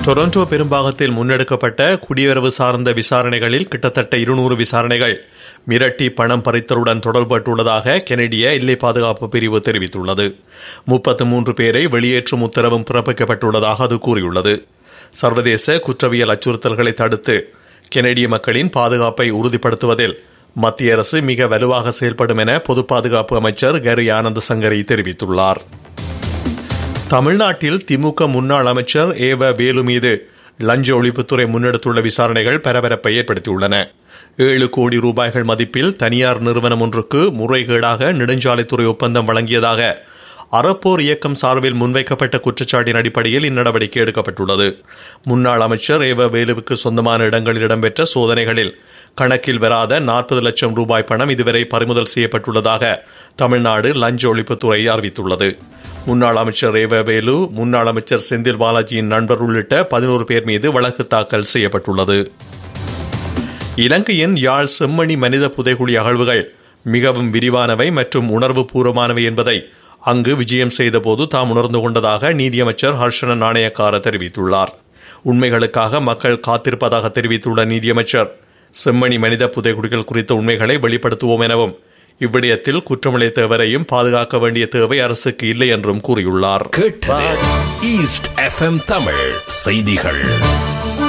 Toronto பெரும்பாகத்தில் முன்னெடுக்கப்பட்ட குடியுறவு சார்ந்த விசாரணைகளில் கிட்டத்தட்ட இருநூறு விசாரணைகள் மிரட்டி பணம் பறித்தலுடன் தொடர்பட்டுள்ளதாக கெனடிய எல்லை பாதுகாப்பு பிரிவு தெரிவித்துள்ளது முப்பத்து மூன்று பேரை வெளியேற்றும் உத்தரவும் பிறப்பிக்கப்பட்டுள்ளதாக அது கூறியுள்ளது சர்வதேச குற்றவியல் அச்சுறுத்தல்களை தடுத்து கெனடிய மக்களின் பாதுகாப்பை உறுதிப்படுத்துவதில் மத்திய அரசு மிக வலுவாக செயல்படும் என பொது பாதுகாப்பு அமைச்சர் கரி ஆனந்த சங்கரி தெரிவித்துள்ளார் தமிழ்நாட்டில் திமுக முன்னாள் அமைச்சர் ஏவ வேலு மீது லஞ்ச ஒழிப்புத்துறை முன்னெடுத்துள்ள விசாரணைகள் பரபரப்பை ஏற்படுத்தியுள்ளன ஏழு கோடி ரூபாய்கள் மதிப்பில் தனியார் நிறுவனம் ஒன்றுக்கு முறைகேடாக நெடுஞ்சாலைத்துறை ஒப்பந்தம் வழங்கியதாக அறப்போர் இயக்கம் சார்பில் முன்வைக்கப்பட்ட குற்றச்சாட்டின் அடிப்படையில் இந்நடவடிக்கை எடுக்கப்பட்டுள்ளது முன்னாள் அமைச்சர் ஏவ வேலுவுக்கு சொந்தமான இடங்களில் இடம்பெற்ற சோதனைகளில் கணக்கில் வராத நாற்பது லட்சம் ரூபாய் பணம் இதுவரை பறிமுதல் செய்யப்பட்டுள்ளதாக தமிழ்நாடு லஞ்ச ஒழிப்புத்துறை அறிவித்துள்ளது முன்னாள் அமைச்சர் ரேவ வேலு முன்னாள் அமைச்சர் செந்தில் பாலாஜியின் நண்பர் உள்ளிட்ட பதினோரு பேர் மீது வழக்கு தாக்கல் செய்யப்பட்டுள்ளது இலங்கையின் யாழ் செம்மணி மனித புதைகுழி அகழ்வுகள் மிகவும் விரிவானவை மற்றும் உணர்வு பூர்வமானவை என்பதை அங்கு விஜயம் செய்தபோது தாம் உணர்ந்து கொண்டதாக நீதியமைச்சர் ஹர்ஷன நாணயக்கார தெரிவித்துள்ளார் உண்மைகளுக்காக மக்கள் காத்திருப்பதாக தெரிவித்துள்ள நீதியமைச்சர் செம்மணி மனித புதைகுழிகள் குறித்த உண்மைகளை வெளிப்படுத்துவோம் எனவும் இவ்விடயத்தில் குற்றமிழைத்தவரையும் பாதுகாக்க வேண்டிய தேவை அரசுக்கு இல்லை என்றும் கூறியுள்ளார் கேட்டது ஈஸ்ட் எஃப்எம் தமிழ் செய்திகள்